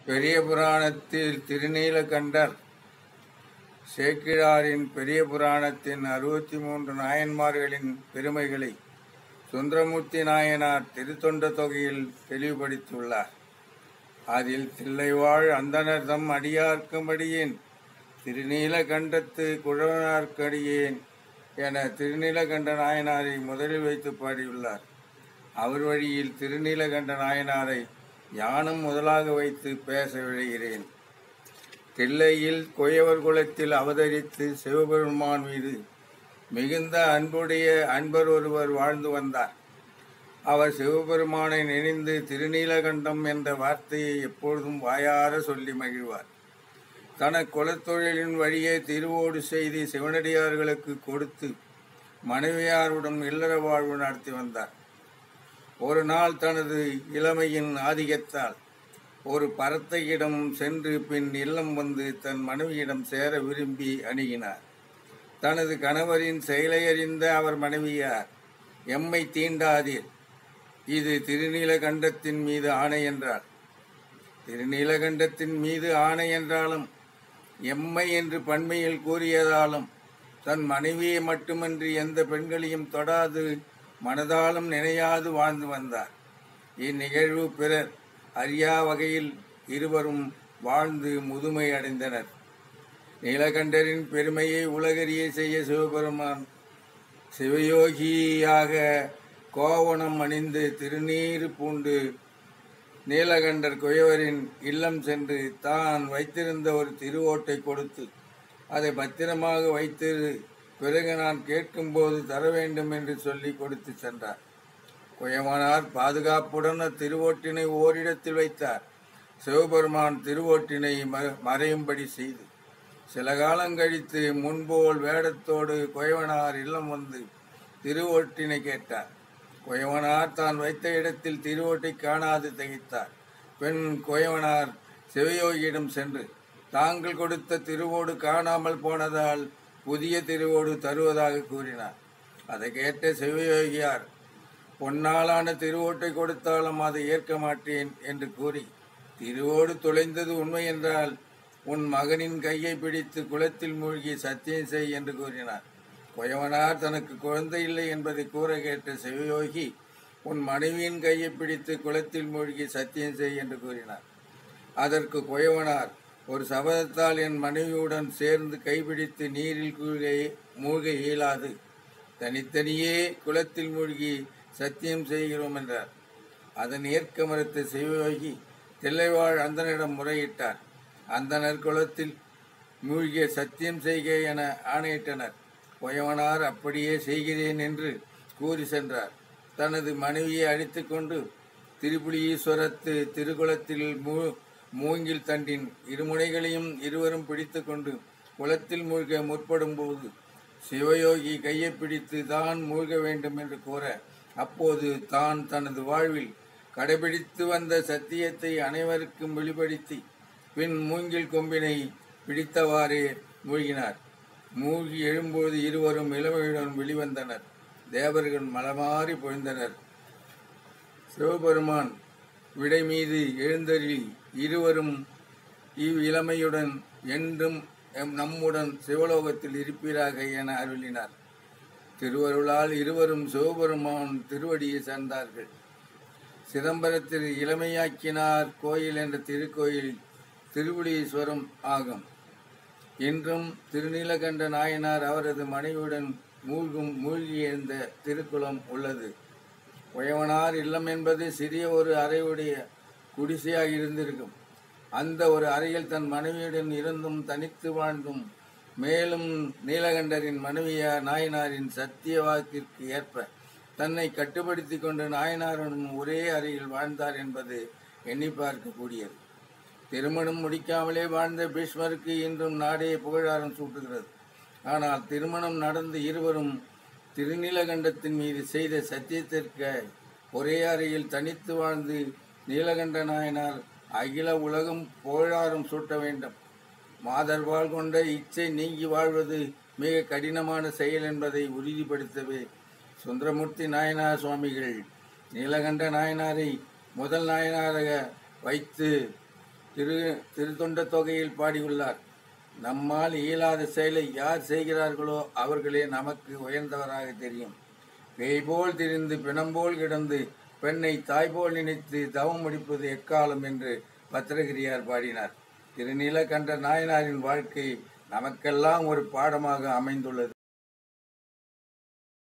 பெரிய புராணத்தில் திருநீலகண்டர் சேக்கிழாரின் பெரிய புராணத்தின் அறுபத்தி மூன்று நாயன்மார்களின் பெருமைகளை சுந்தரமூர்த்தி நாயனார் திருத்தொண்ட தொகையில் தெளிவுபடுத்தியுள்ளார் அதில் தில்லைவாழ் அந்தணர் தம் அடியார்க்கும்படியேன் திருநீலகண்டத்து குழவனார்க்கடியேன் என திருநீலகண்ட நாயனாரை முதலில் வைத்து பாடியுள்ளார் அவர் வழியில் திருநீலகண்ட நாயனாரை யானும் முதலாக வைத்து பேச விழைகிறேன் தில்லையில் கொயவர் குலத்தில் அவதரித்து சிவபெருமான் மீது மிகுந்த அன்புடைய அன்பர் ஒருவர் வாழ்ந்து வந்தார் அவர் சிவபெருமானை நினைந்து திருநீலகண்டம் என்ற வார்த்தையை எப்பொழுதும் வாயார சொல்லி மகிழ்வார் தன குலத்தொழிலின் வழியே திருவோடு செய்து சிவனடியார்களுக்கு கொடுத்து மனைவியாருடன் இல்லற வாழ்வு நடத்தி வந்தார் ஒரு நாள் தனது இளமையின் ஆதிக்கத்தால் ஒரு பரத்தையிடம் சென்று பின் இல்லம் வந்து தன் மனைவியிடம் சேர விரும்பி அணுகினார் தனது கணவரின் செயலை அறிந்த அவர் மனைவியார் எம்மை தீண்டாதீர் இது திருநீலகண்டத்தின் மீது ஆணை என்றார் திருநீலகண்டத்தின் மீது ஆணை என்றாலும் எம்மை என்று பன்மையில் கூறியதாலும் தன் மனைவியை மட்டுமன்றி எந்த பெண்களையும் தொடாது மனதாலும் நினையாது வாழ்ந்து வந்தார் இந்நிகழ்வு பிறர் அறியா வகையில் இருவரும் வாழ்ந்து முதுமை அடைந்தனர் நீலகண்டரின் பெருமையை உலகறிய செய்ய சிவபெருமான் சிவயோகியாக கோவணம் அணிந்து திருநீறு பூண்டு நீலகண்டர் குயவரின் இல்லம் சென்று தான் வைத்திருந்த ஒரு திருவோட்டை கொடுத்து அதை பத்திரமாக வைத்து பிறகு நான் கேட்கும்போது தர வேண்டும் என்று சொல்லி கொடுத்து சென்றார் குயவனார் பாதுகாப்புடன் அத்திருவோட்டினை ஓரிடத்தில் வைத்தார் சிவபெருமான் திருவோட்டினை ம- மறையும்படி செய்து சில காலம் கழித்து முன்போல் வேடத்தோடு குயவனார் இல்லம் வந்து திருவோட்டினை கேட்டார் குயவனார் தான் வைத்த இடத்தில் திருவோட்டை காணாது திகைத்தார் பெண் குயவனார் சிவயோகியிடம் சென்று தாங்கள் கொடுத்த திருவோடு காணாமல் போனதால் புதிய திருவோடு தருவதாக கூறினார் அதை கேட்ட சிவயோகியார் பொன்னாலான திருவோட்டை கொடுத்தாலும் அதை ஏற்க மாட்டேன் என்று கூறி திருவோடு தொலைந்தது உண்மை என்றால் உன் மகனின் கையை பிடித்து குளத்தில் மூழ்கி சத்தியம் செய் என்று கூறினார் குயவனார் தனக்கு குழந்தை இல்லை என்பதை கூற கேட்ட சிவயோகி உன் மனைவியின் கையை பிடித்து குளத்தில் மூழ்கி சத்தியம் செய் என்று கூறினார் அதற்கு குயவனார் ஒரு சபதத்தால் என் மனைவியுடன் சேர்ந்து கைப்பிடித்து நீரில் கூழ்க மூழ்க இயலாது தனித்தனியே குளத்தில் மூழ்கி சத்தியம் செய்கிறோம் என்றார் அதன் ஏற்க மறுத்த சிவயோகி தில்லைவாழ் அந்தனிடம் முறையிட்டார் அந்தனர் குளத்தில் மூழ்கிய சத்தியம் செய்க என ஆணையிட்டனர் குயவனார் அப்படியே செய்கிறேன் என்று கூறி சென்றார் தனது மனைவியை அடித்துக்கொண்டு திருப்புலீஸ்வரத்து திருக்குளத்தில் மூ மூங்கில் தண்டின் இருமுனைகளையும் இருவரும் பிடித்துக்கொண்டு குளத்தில் மூழ்க முற்படும்போது சிவயோகி கையை பிடித்து தான் மூழ்க வேண்டும் என்று கூற அப்போது தான் தனது வாழ்வில் கடைபிடித்து வந்த சத்தியத்தை அனைவருக்கும் வெளிப்படுத்தி பின் மூங்கில் கொம்பினை பிடித்தவாறே மூழ்கினார் மூழ்கி எழும்போது இருவரும் இளமையுடன் வெளிவந்தனர் தேவர்கள் மலமாறி பொழிந்தனர் சிவபெருமான் விடை மீது எழுந்தருளி இருவரும் இவ் இளமையுடன் என்றும் எம் நம்முடன் சிவலோகத்தில் இருப்பீராக என அருளினார் திருவருளால் இருவரும் சிவபெருமான் திருவடியை சேர்ந்தார்கள் சிதம்பரத்தில் இளமையாக்கினார் கோயில் என்ற திருக்கோயில் திருவுடீஸ்வரம் ஆகும் இன்றும் திருநீலகண்ட நாயனார் அவரது மனைவியுடன் மூழ்கும் மூழ்கி எழுந்த திருக்குளம் உள்ளது உயவனார் இல்லம் என்பது சிறிய ஒரு அறையுடைய குடிசையாக இருந்திருக்கும் அந்த ஒரு அறையில் தன் மனைவியுடன் இருந்தும் தனித்து வாழ்ந்தும் மேலும் நீலகண்டரின் மனைவியார் நாயனாரின் சத்திய வாக்கிற்கு ஏற்ப தன்னை கட்டுப்படுத்தி கொண்டு நாயனாருடன் ஒரே அறையில் வாழ்ந்தார் என்பது எண்ணி பார்க்கக்கூடியது திருமணம் முடிக்காமலே வாழ்ந்த பீஷ்மருக்கு இன்றும் நாடே புகழாரம் சூட்டுகிறது ஆனால் திருமணம் நடந்து இருவரும் திருநீலகண்டத்தின் மீது செய்த சத்தியத்திற்கு ஒரே அறையில் தனித்து வாழ்ந்து நீலகண்ட நாயனார் அகில உலகம் புகழாரம் சூட்ட வேண்டும் மாதர்வாள் கொண்ட இச்சை நீங்கி வாழ்வது மிக கடினமான செயல் என்பதை உறுதிப்படுத்தவே சுந்தரமூர்த்தி நாயனார் சுவாமிகள் நீலகண்ட நாயனாரை முதல் நாயனாராக வைத்து திரு திருத்தொண்ட தொகையில் பாடியுள்ளார் நம்மால் இயலாத செயலை யார் செய்கிறார்களோ அவர்களே நமக்கு உயர்ந்தவராக தெரியும் பேய் போல் திரிந்து பிணம்போல் கிடந்து பெண்ணை தாய்போல் நினைத்து தவம் முடிப்பது எக்காலம் என்று பத்திரகிரியார் பாடினார் திருநீலகண்ட நாயனாரின் வாழ்க்கை நமக்கெல்லாம் ஒரு பாடமாக அமைந்துள்ளது